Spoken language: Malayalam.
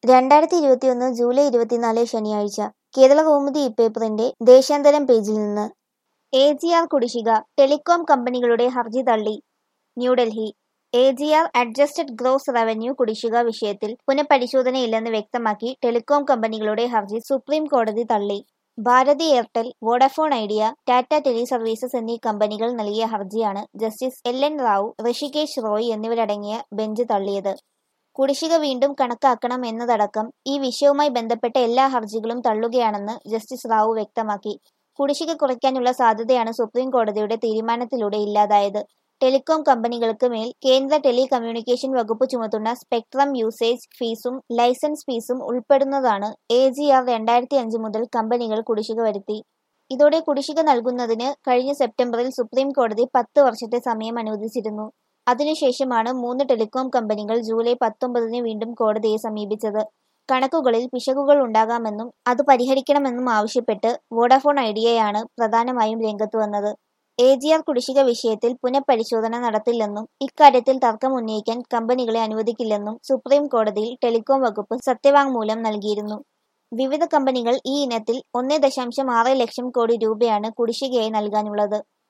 രണ്ടായിരത്തി ഇരുപത്തിയൊന്ന് ജൂലൈ ഇരുപത്തിനാല് ശനിയാഴ്ച കേരളകൗമുദി ഇപ്പേപ്പറിന്റെ ദേശാന്തരം പേജിൽ നിന്ന് എ ജി ആർ കുടിശ്ശിക ടെലികോം കമ്പനികളുടെ ഹർജി തള്ളി New Delhi A G R adjusted gross revenue കുടിശ്ശിക വിഷയത്തിൽ പുനഃപരിശോധനയില്ലെന്ന് വ്യക്തമാക്കി ടെലികോം കമ്പനികളുടെ ഹർജി സുപ്രീം കോടതി തള്ളി Bharti Airtel Vodafone Idea Tata tele services എന്നീ കമ്പനികൾ നൽകിയ ഹർജിയാണ് justice L N Rao Hrishikesh Roy എന്നിവരടങ്ങിയ ബെഞ്ച് തള്ളിയത് കുടിശ്ശിക വീണ്ടും കണക്കാക്കണം എന്നതടക്കം ഈ വിഷയവുമായി ബന്ധപ്പെട്ട എല്ലാ ഹർജികളും തള്ളുകയാണെന്ന് ജസ്റ്റിസ് റാവു വ്യക്തമാക്കി കുടിശ്ശിക കുറയ്ക്കാനുള്ള സാധ്യതയാണ് സുപ്രീം കോടതിയുടെ തീരുമാനത്തിലൂടെ ഇല്ലാതായത് ടെലികോം കമ്പനികൾക്ക് മേൽ കേന്ദ്ര ടെലി കമ്മ്യൂണിക്കേഷൻ വകുപ്പ് ചുമത്തുന്ന സ്പെക്ട്രം യൂസേജ് ഫീസും ലൈസൻസ് ഫീസും ഉൾപ്പെടുന്നതാണ് എ ജി ആർ രണ്ടായിരത്തി അഞ്ച് മുതൽ കമ്പനികൾ കുടിശ്ശിക വരുത്തി ഇതോടെ കുടിശ്ശിക നൽകുന്നതിന് കഴിഞ്ഞ സെപ്റ്റംബറിൽ സുപ്രീം കോടതി പത്ത് വർഷത്തെ സമയം അനുവദിച്ചിരുന്നു അതിനുശേഷമാണ് മൂന്ന് ടെലികോം കമ്പനികൾ ജൂലൈ പത്തൊമ്പതിന് വീണ്ടും കോടതിയെ സമീപിച്ചത് കണക്കുകളിൽ പിശകുകൾ ഉണ്ടാകാമെന്നും അത് പരിഹരിക്കണമെന്നും ആവശ്യപ്പെട്ട് വോഡഫോൺ ഐഡിയയാണ് പ്രധാനമായും രംഗത്ത് വന്നത് എ ജി ആർ കുടിശ്ശിക വിഷയത്തിൽ പുനഃപരിശോധന നടത്തില്ലെന്നും ഇക്കാര്യത്തിൽ തർക്കം ഉന്നയിക്കാൻ കമ്പനികളെ അനുവദിക്കില്ലെന്നും സുപ്രീം കോടതിയിൽ ടെലികോം വകുപ്പ് സത്യവാങ്മൂലം നൽകിയിരുന്നു വിവിധ കമ്പനികൾ ഈ ഇനത്തിൽ ഒന്നേ ദശാംശം ആറ് ലക്ഷം കോടി രൂപയാണ് കുടിശ്ശികയായി നൽകാനുള്ളത്